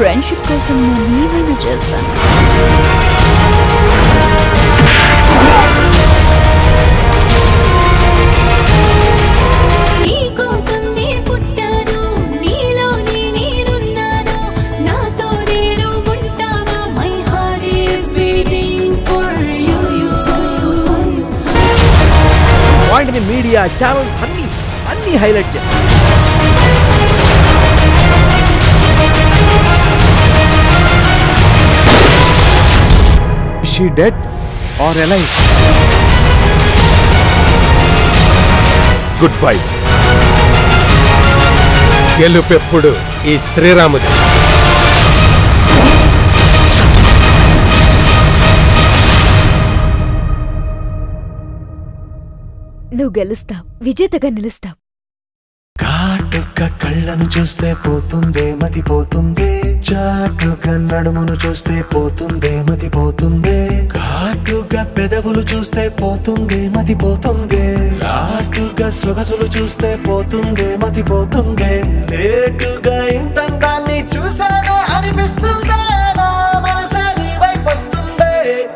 friendship కోసం నేను ఏమైనా చేస్తాను నీ కోసం నే పుట్టాను నీలోనే నేనున్నాను నాతో నేను ఉంటావా my heart is beating for you you for you point ని మీడియా ఛానల్స్ అన్ని అన్ని హైలైట్ చేస్తారు she dead or alive good bye గెలుపెప్పుడు ఈ శ్రీరాముది నువ్వు గెలుస్తావు విజేతగా నిలుస్తావు కాటుక కళ్ళను చూస్తే పోతుందే మతి పోతుందే చాటుగా నడుమును చూస్తే పోతుందే మతి పోతుందే ఘాటుగా పెదవులు చూస్తే పోతుందే మతి పోతుందే లాటుగా సొగసులు చూస్తే పోతుందే మతి పోతుందే లేటుగా ఇంతందాన్ని